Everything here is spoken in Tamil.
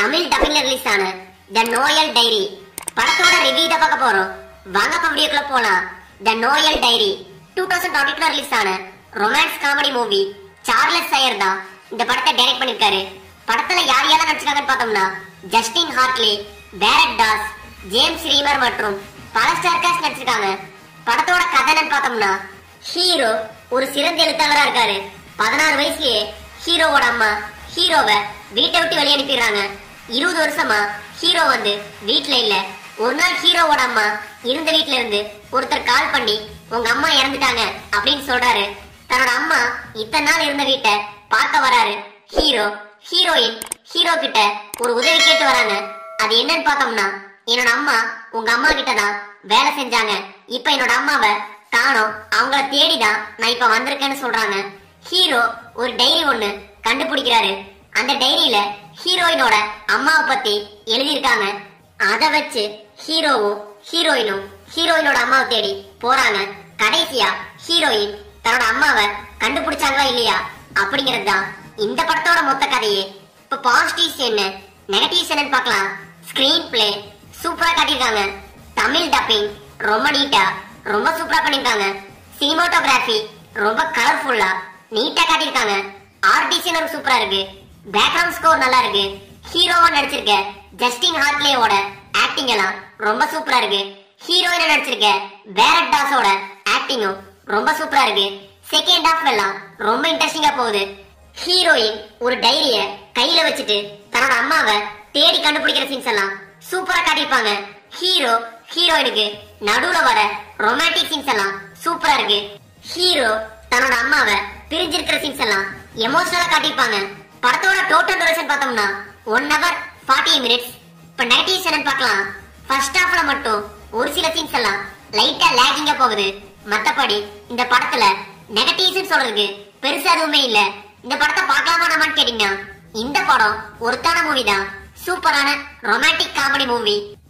தமிழ் டப்பிங்ல ரிலீஸ் ஆன த நோயல் டைரி படத்தோட ரிவ்யூ தான் பார்க்க போறோம் வாங்க இப்ப வீடியோக்குள்ள போலாம் the Noel Diary two thousand twenty release ஆன romance comedy movie Charles Shyer தான் இந்த படத்தை டைரக்ட் பண்ணிருக்காரு படத்துல யார் யாரெல்லாம் நடிச்சிருக்காங்கன்னு பார்த்தோம்னா Justin Hartley Barrett Doss James Remar மற்றும் பல ஸ்டார் காஸ்ட் நடிச்சிருக்காங்க படத்தோட கதை என்னன்னு பார்த்தோம்னா ஹீரோ ஒரு சிறந்த எழுத்தாளரா இருக்காரு பதினாறு வயசுலயே ஹீரோவோட அம்மா ஹீரோவை வீட்டை விட்டு வெளியே அனுப்பிடுறாங்க இருபது வருஷமா ஹீரோ வந்து வீட்ல இல்ல ஒரு நாள் ஹீரோவோட அம்மா இருந்த வீட்ல இருந்து ஒருத்தர் கால் பண்ணி உங்க அம்மா இறந்துட்டாங்க அப்படின்னு சொல்றாரு தன்னோட அம்மா இத்தனை நாள் இருந்த வீட்டை பார்க்க வராரு ஹீரோ ஹீரோயின் ஹீரோ கிட்ட ஒரு உதவி கேட்டு வராங்க அது என்னன்னு பார்த்தோம்னா என்னோட அம்மா உங்க அம்மா கிட்ட தான் வேலை செஞ்சாங்க இப்ப என்னோட அம்மாவை காணோம் அவங்கள தேடிதான் நான் இப்ப வந்திருக்கேன்னு சொல்றாங்க ஹீரோ ஒரு டைரி ஒண்ணு கண்டுபிடிக்கிறாரு அந்த டைரியில ஹீரோயினோட அம்மாவை பத்தி எழுதியிருக்காங்க அத வச்சு ஹீரோவும் ஹீரோயினும் ஹீரோயினோட அம்மாவை தேடி போறாங்க கடைசியா ஹீரோயின் தன்னோட அம்மாவை கண்டுபிடிச்சாங்களா இல்லையா அப்படிங்கிறது தான் இந்த படத்தோட மொத்த கதையே இப்ப பாசிட்டிவ்ஸ் என்ன நெகட்டிவ்ஸ் என்னன்னு பார்க்கலாம் ஸ்கிரீன் பிளே சூப்பரா காட்டியிருக்காங்க தமிழ் டப்பிங் ரொம்ப நீட்டா ரொம்ப சூப்பரா பண்ணிருக்காங்க சினிமாட்டோகிராஃபி ரொம்ப கலர்ஃபுல்லா நீட்டா காட்டியிருக்காங்க ஆர்டிஷனும் சூப்பரா இருக்கு பேக்ரவுண்ட் ஸ்கோர் நல்லா இருக்கு ஹீரோவா நடிச்சிருக்க ஜஸ்டின் ஹார்ட்லேயோட ஆக்டிங் எல்லாம் ரொம்ப சூப்பரா இருக்கு ஹீரோயினா நடிச்சிருக்க பேரட் தாஸோட ஆக்டிங்கும் ரொம்ப சூப்பரா இருக்கு செகண்ட் ஹாஃப் எல்லாம் ரொம்ப இன்ட்ரெஸ்டிங்கா போகுது ஹீரோயின் ஒரு டைரிய கையில வச்சுட்டு தன்னோட அம்மாவை தேடி கண்டுபிடிக்கிற சீன்ஸ் எல்லாம் சூப்பரா காட்டியிருப்பாங்க ஹீரோ ஹீரோயினுக்கு நடுவுல வர ரொமான்டிக் சீன்ஸ் எல்லாம் சூப்பரா இருக்கு ஹீரோ தன்னோட அம்மாவை பிரிஞ்சிருக்கிற சீன்ஸ் எல்லாம் எமோஷனலா காட்டியிருப்பாங்க படத்தோட டோட்டல் டியூரேஷன் பார்த்தோம்னா ஒன் ஹவர் ஃபார்ட்டி மினிட்ஸ் இப்ப நெகட்டிவ்ஸ் என்னன்னு பார்க்கலாம் ஃபர்ஸ்ட் ஹாஃப்ல மட்டும் ஒரு சில சீன்ஸ் எல்லாம் லைட்டா லேகிங்கா போகுது மத்தபடி இந்த படத்துல நெகட்டிவ்ஸ் சொல்றதுக்கு பெருசா எதுவுமே இல்ல இந்த படத்தை பார்க்கலாமா நம்மன்னு கேட்டீங்கன்னா இந்த படம் ஒருத்தான மூவி தான் சூப்பரான ரொமான்டிக் காமெடி மூவி